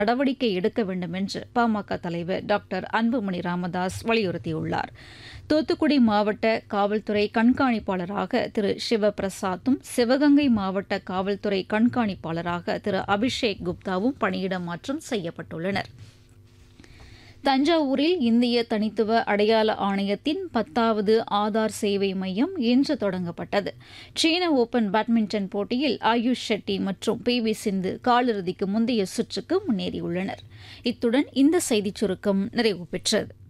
நடவடிக்கை எடுக்க வேண்டும் என்று பாமக தலைவர் டாக்டர் அன்புமணி ராமதாஸ் வலியுறுத்தியுள்ளார் தூத்துக்குடி மாவட்ட காவல்துறை கண்காணிப்பாளராக திரு சிவபிரசாத்தும் சிவகங்கை மாவட்ட காவல்துறை கண்காணிப்பாளராக திரு அபிஷேக் குப்தாவும் பணியிட மாற்றம் செய்யப்பட்டுள்ளனர் தஞ்சாவூரில் இந்திய தனித்துவ அடையாள ஆணையத்தின் பத்தாவது ஆதார் சேவை மையம் இன்று தொடங்கப்பட்டது சீன ஓபன் பேட்மிண்டன் போட்டியில் ஆயுஷ் ஷெட்டி மற்றும் பி வி சிந்து காலிறுதிக்கு முந்தைய சுற்றுக்கு முன்னேறியுள்ளனர் இத்துடன் இந்த செய்திச் சுருக்கம் நிறைவு பெற்றது